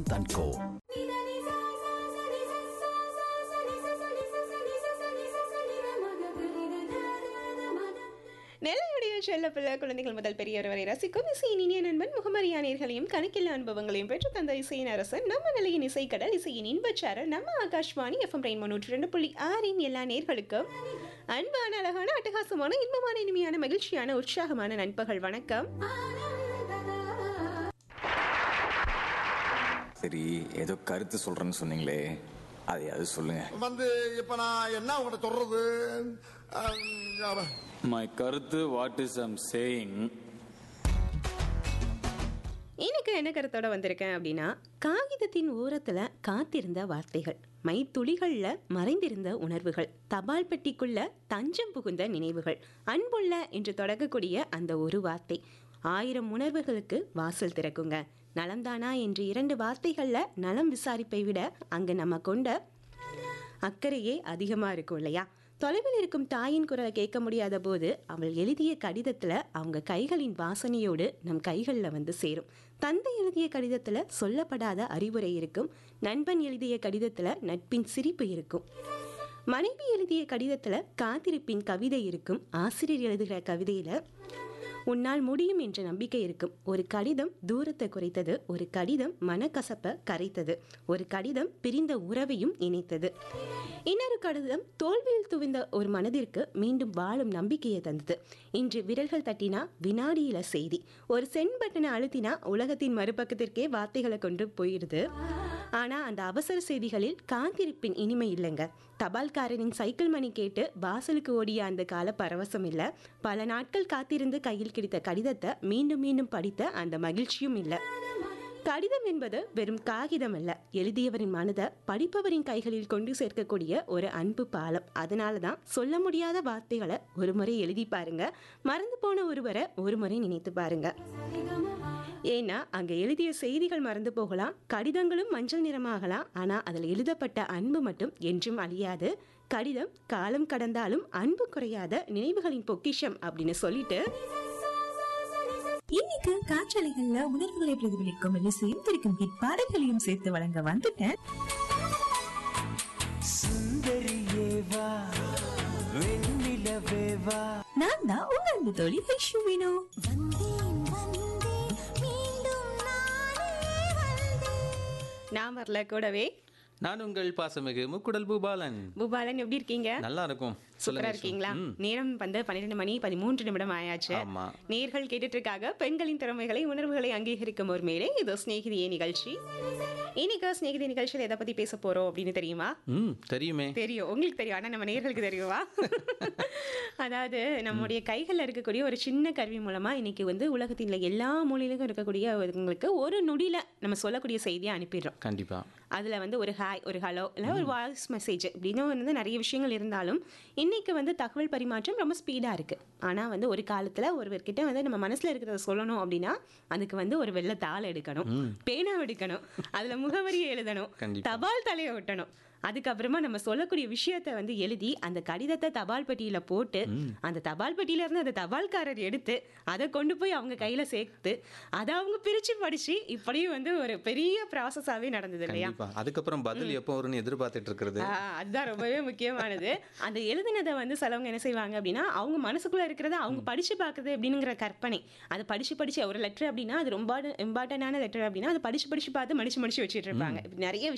and Co. நெல்லையுடைய செல்ல பிள்ளை குழந்தைகள் முதல் பெரியவர் வரை ரசிக்கும் இசையின் இனிய நண்பன் முகமரியானர்களையும் கணக்கில்லா அனுபவங்களையும் பெற்று தந்த இசையின் அரசன் நம்ம நிலையின் இசைக்கடல் இசையின் இன்பச்சாரல் நம்ம ஆகாஷ்வாணி எஃப்எம் ரெயின் முன்னூற்றி ரெண்டு புள்ளி ஆறின் எல்லா நேர்களுக்கும் அன்பான அழகான அட்டகாசமான இன்பமான இனிமையான மகிழ்ச்சியான உற்சாகமான நண்பர்கள் வணக்கம் சரி ஏதோ கருத்து சொல்றேன்னு சொன்னீங்களே அதையாவது சொல்லுங்க வந்து இப்ப நான் என்ன உங்கள்கிட்ட சொல்றது அஹ், மை கருத்து வாட் இஸ் ஐம் சேயிங் இன்னைக்கு என்ன கருத்தோட வந்திருக்கேன் அப்படின்னா காகிதத்தின் ஓரத்துல காத்திருந்த வார்த்தைகள் மைத்துளிகள்ல மறைந்திருந்த உணர்வுகள் தபால் பெட்டிக்குள்ள தஞ்சம் புகுந்த நினைவுகள் அன்புள்ள என்று தொடங்கக்கூடிய அந்த ஒரு வார்த்தை ஆயிரம் உணர்வுகளுக்கு வாசல் திறக்குங்க நலம்தானா என்று இரண்டு வார்த்தைகள்ல நலம் விசாரிப்பை விட அங்க நம்ம கொண்ட அக்கறையே அதிகமா இருக்கும் இல்லையா தொலைவில் இருக்கும் தாயின் குரலை கேட்க முடியாத போது அவள் எழுதிய கடிதத்துல அவங்க கைகளின் வாசனையோடு நம் கைகளில் வந்து சேரும் தந்தை எழுதிய கடிதத்துல சொல்லப்படாத அறிவுரை இருக்கும் நண்பன் எழுதிய கடிதத்துல நட்பின் சிரிப்பு இருக்கும் மனைவி எழுதிய கடிதத்துல காத்திருப்பின் கவிதை இருக்கும் ஆசிரியர் எழுதுகிற கவிதையில உன்னால் முடியும் என்ற நம்பிக்கை இருக்கும் ஒரு கடிதம் தூரத்தை குறைத்தது ஒரு கடிதம் மனக்கசப்பை கரைத்தது ஒரு கடிதம் பிரிந்த உறவையும் இணைத்தது இன்னொரு கடிதம் தோல்வியில் துவிந்த ஒரு மனதிற்கு மீண்டும் வாழும் நம்பிக்கையை தந்தது இன்று விரல்கள் தட்டினா வினாடியில செய்தி ஒரு சென் பட்டனை அழுத்தினா உலகத்தின் மறுபக்கத்திற்கே வார்த்தைகளை கொண்டு போயிடுது ஆனா அந்த அவசர செய்திகளில் காத்திருப்பின் இனிமை இல்லைங்க தபால்காரனின் சைக்கிள் மணி கேட்டு வாசலுக்கு ஓடிய அந்த கால பரவசம் இல்ல பல நாட்கள் காத்திருந்து கையில் கிடைத்த கடிதத்தை மீண்டும் மீண்டும் படித்த அந்த மகிழ்ச்சியும் இல்லை கடிதம் என்பது வெறும் காகிதம் அல்ல எழுதியவரின் மனதை படிப்பவரின் கைகளில் கொண்டு சேர்க்கக்கூடிய ஒரு அன்பு பாலம் அதனால தான் சொல்ல முடியாத வார்த்தைகளை ஒரு முறை எழுதி பாருங்க மறந்து போன ஒருவரை ஒரு முறை நினைத்து பாருங்க ஏன்னா அங்க எழுதிய செய்திகள் மறந்து போகலாம் கடிதங்களும் மஞ்சள் நிறமாகலாம் ஆனா அதில் எழுதப்பட்ட அன்பு மட்டும் என்றும் அழியாது கடிதம் காலம் கடந்தாலும் அன்பு குறையாத நினைவுகளின் பொக்கிஷம் அப்படின்னு சொல்லிட்டு இன்னைக்கு காற்றலைகள்ல உணர்வுகளை பிரதிபலிக்கும் இசையும் திரிக்கும் ஹிட் பாடல்களையும் சேர்த்து வழங்க வந்துட்டேன் சுந்தரியேவா வெண்ணிலவேவா நான் தான் உங்க அன்பு தோழி வைஷு வினோ நான் வரல கூடவே நான் உங்கள் பாசமிகு முக்குடல் பூபாலன் பூபாலன் எப்படி இருக்கீங்க நல்லா இருக்கும் சூப்பரா சொல்லுங்க இருக்கீங்களா ம். நேரம் வந்து பன்னிரெண்டு மணி பதிமூன்று நிமிடம் ஆயாச்சு ஆமா. நேர்கள் கேட்டுட்டு இருக்காங்க பெண்களின் திறமைகளை உணர்வுகளை அங்கீகரிக்கும் ஒரு மேலே இதோ சிநேகிதியே நிகழ்ச்சி இன்னைக்கு சிநேகிதி நிகழ்ச்சியில் எதை பத்தி பேச போறோம் அப்படின்னு தெரியுமா ம் தெரியுமே தெரியும் உங்களுக்கு தெரியும் ஆனா நம்ம நேர்களுக்கு தெரியுமா அதாவது நம்முடைய கைகளில் இருக்கக்கூடிய ஒரு சின்ன கருவி மூலமா இன்னைக்கு வந்து உலகத்தில் எல்லா மூலையிலும் இருக்கக்கூடியவங்களுக்கு ஒரு நொடியில நம்ம சொல்லக்கூடிய செய்தியை அனுப்பிடுறோம் கண்டிப்பா அதில் வந்து ஒரு ஹாய் ஒரு ஹலோ இல்லை ஒரு வாய்ஸ் மெசேஜ் இப்படின்னு வந்து நிறைய விஷயங்கள் இருந்தாலும் இன்னைக்கு வந்து தகவல் பரிமாற்றம் ரொம்ப ஸ்பீடாக இருக்குது ஆனால் வந்து ஒரு காலத்தில் ஒருவர்கிட்ட வந்து நம்ம மனசில் இருக்கிறத சொல்லணும் அப்படின்னா அதுக்கு வந்து ஒரு வெள்ளை தாள் எடுக்கணும் பேனா எடுக்கணும் அதில் முகவரியை எழுதணும் கண்டிப்பா. தபால் தலையை ஒட்டணும் அதுக்கப்புறமா நம்ம சொல்லக்கூடிய விஷயத்தை வந்து எழுதி அந்த கடிதத்தை தபால் பெட்டியில போட்டு அந்த தபால் பெட்டியில இருந்து அந்த தபால்காரர் எடுத்து அதை கொண்டு போய் அவங்க கையில சேர்த்து அதை அவங்க பிரிச்சு படிச்சு இப்படியும் வந்து ஒரு பெரிய ப்ராசஸாவே நடந்தது இல்லையா கண்டிப்பா அதுக்கப்புறம் பதில் எப்போ வரும்னு எதிர்பார்த்துட்டு இருக்கிறது ஆ, அதுதான் ரொம்பவே முக்கியமானது அந்த எழுதினதை வந்து சிலவங்க என்ன செய்வாங்க அப்படின்னா அவங்க மனசுக்குள்ள இருக்கிறத அவங்க படிச்சு பார்க்கறது அப்படிங்கிற கற்பனை அதை படிச்சு படிச்சு ஒரு லெட்டர் அப்படின்னா அது ரொம்ப இம்பார்ட்டன்டான லெட்டர் அப்படின்னா அதை படிச்சு படிச்சு பார்த்து மடிச்சு மடிச்சு வச்சுட்டு இருப்பாங்க இப்படி நிறைய